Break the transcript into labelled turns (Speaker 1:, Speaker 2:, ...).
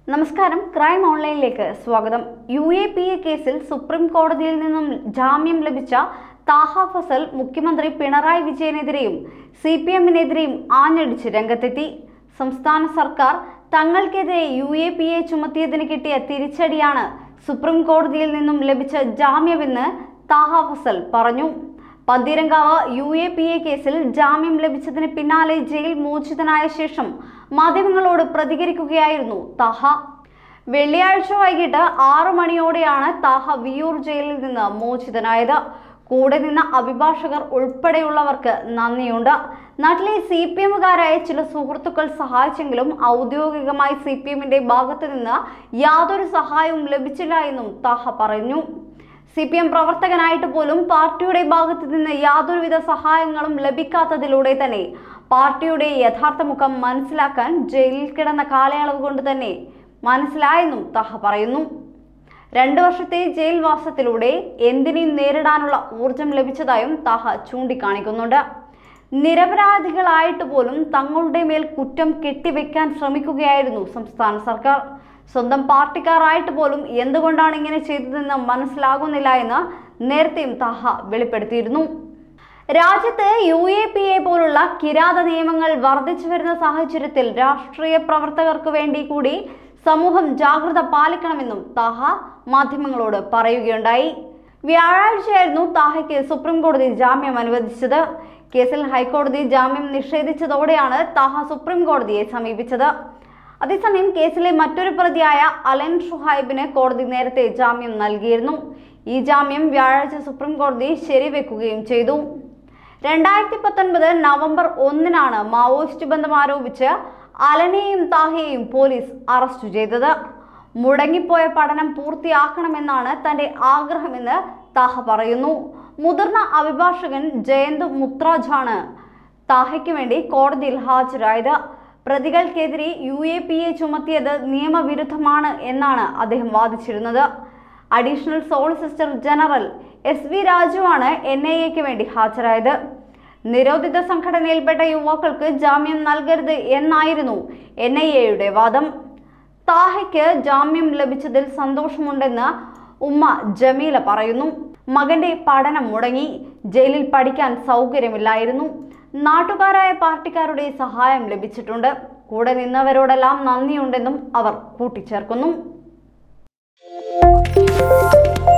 Speaker 1: നമസ്കാരം ക്രൈം ഓൺലൈനിലേക്ക് സ്വാഗതം യു എ പി എ കേസിൽ സുപ്രീം കോടതിയിൽ നിന്നും ജാമ്യം ലഭിച്ച താഹ ഫസൽ മുഖ്യമന്ത്രി പിണറായി വിജയനെതിരെയും സി പി എമ്മിനെതിരെയും ആഞ്ഞടിച്ച് രംഗത്തെത്തി സംസ്ഥാന സർക്കാർ തങ്ങൾക്കെതിരെ യു എ പി എ ചുമത്തിയതിന് കിട്ടിയ തിരിച്ചടിയാണ് സുപ്രീം കോടതിയിൽ നിന്നും ലഭിച്ച ജാമ്യമെന്ന് താഹ ഫസൽ പറഞ്ഞു Pantheerankavu U A P A കേസിൽ ജാമ്യം ലഭിച്ചതിന് പിന്നാലെ ജയിൽ മോചിതനായ ശേഷം മാധ്യമങ്ങളോട് പ്രതികരിക്കുകയായിരുന്നു താഹ വെള്ളിയാഴ്ച വൈകിട്ട് ആറു മണിയോടെയാണ് താഹ വിയൂർ ജയിലിൽ നിന്ന് മോചിതനായത് കൂടെ നിന്ന അഭിഭാഷകർ ഉൾപ്പെടെയുള്ളവർക്ക് നന്ദിയുണ്ട് നാട്ടിലെ സി പി എമ്മുകാരായ ചില സുഹൃത്തുക്കൾ സഹായിച്ചെങ്കിലും ഔദ്യോഗികമായി സി പി എമ്മിന്റെ ഭാഗത്ത് നിന്ന് യാതൊരു സഹായവും ലഭിച്ചില്ല എന്നും താഹ പറഞ്ഞു സി പി എം പ്രവർത്തകനായിട്ട് പോലും പാർട്ടിയുടെ ഭാഗത്ത് നിന്ന് യാതൊരുവിധ സഹായങ്ങളും ലഭിക്കാത്തതിലൂടെ തന്നെ പാർട്ടിയുടെ യഥാർത്ഥ മുഖം മനസ്സിലാക്കാൻ ജയിലിൽ കിടന്ന കാലയളവ് കൊണ്ട് തന്നെ മനസ്സിലായെന്നും തഹ പറയുന്നു രണ്ടു വർഷത്തെ ജയിൽ വാസത്തിലൂടെ എന്തിനേയും നേരിടാനുള്ള ഊർജം ലഭിച്ചതായും താഹ ചൂണ്ടിക്കാണിക്കുന്നുണ്ട് നിരപരാധികളായിട്ട് പോലും തങ്ങളുടെ മേൽ കുറ്റം കെട്ടിവെക്കാൻ ശ്രമിക്കുകയായിരുന്നു സംസ്ഥാന സർക്കാർ സ്വന്തം പാർട്ടിക്കാരായിട്ട് പോലും എന്തുകൊണ്ടാണ് ഇങ്ങനെ ചെയ്തതെന്ന് മനസ്സിലാകുന്നില്ല എന്ന് നേരത്തെയും താഹ വെളിപ്പെടുത്തിയിരുന്നു രാജ്യത്ത് യു എ പി എ പോലുള്ള കിരാത നിയമങ്ങൾ വർദ്ധിച്ചു വരുന്ന സാഹചര്യത്തിൽ രാഷ്ട്രീയ പ്രവർത്തകർക്ക് വേണ്ടി കൂടി സമൂഹം ജാഗ്രത പാലിക്കണമെന്നും താഹ മാധ്യമങ്ങളോട് പറയുകയുണ്ടായി വ്യാഴാഴ്ചയായിരുന്നു താഹയ്ക്ക് സുപ്രീം കോടതി ജാമ്യം അനുവദിച്ചത് കേസിൽ ഹൈക്കോടതി ജാമ്യം നിഷേധിച്ചതോടെയാണ് താഹ സുപ്രീം കോടതിയെ സമീപിച്ചത് അതേസമയം കേസിലെ മറ്റൊരു പ്രതിയായ അലൻ ഷുഹൈബിന് കോടതി നേരത്തെ ജാമ്യം നൽകിയിരുന്നു ഈ ജാമ്യം വ്യാഴാഴ്ച സുപ്രീം കോടതി ശരിവെക്കുകയും ചെയ്തു രണ്ടായിരത്തി പത്തൊൻപത് നവംബർ ഒന്നിനാണ് മാവോയിസ്റ്റ് ബന്ധം ആരോപിച്ച് അലനെയും താഹയെയും പോലീസ് അറസ്റ്റ് ചെയ്തത് മുടങ്ങിപ്പോയ പഠനം പൂർത്തിയാക്കണമെന്നാണ് തന്റെ ആഗ്രഹമെന്ന് താഹ പറയുന്നു മുതിർന്ന അഭിഭാഷകൻ ജയന്ത് മുത്രാജാണ് താഹയ്ക്ക് വേണ്ടി കോടതിയിൽ ഹാജരായത് പ്രതികൾക്കെതിരെ യു എ പി എ ചുമത്തിയത് നിയമവിരുദ്ധമാണ് എന്നാണ് അദ്ദേഹം വാദിച്ചിരുന്നത് additional solicitor general S V രാജുവാണ് എൻ ഐ എക്ക് വേണ്ടി ഹാജരായത് നിരോധിത സംഘടനയിൽപ്പെട്ട യുവാക്കൾക്ക് ജാമ്യം നൽകരുത് എന്നായിരുന്നു എൻ ഐ എയുടെ വാദം താഹയ്ക്ക് ജാമ്യം ലഭിച്ചതിൽ സന്തോഷമുണ്ടെന്ന് ഉമ്മ ജമീല പറയുന്നു മകന്റെ പഠനം മുടങ്ങി ജയിലിൽ പഠിക്കാൻ സൗകര്യമില്ലായിരുന്നു നാട്ടുകാരായ പാർട്ടിക്കാരുടെ സഹായം ലഭിച്ചിട്ടുണ്ട് കൂടെ നിന്നവരോടെല്ലാം നന്ദിയുണ്ടെന്നും അവർ കൂട്ടിച്ചേർക്കുന്നു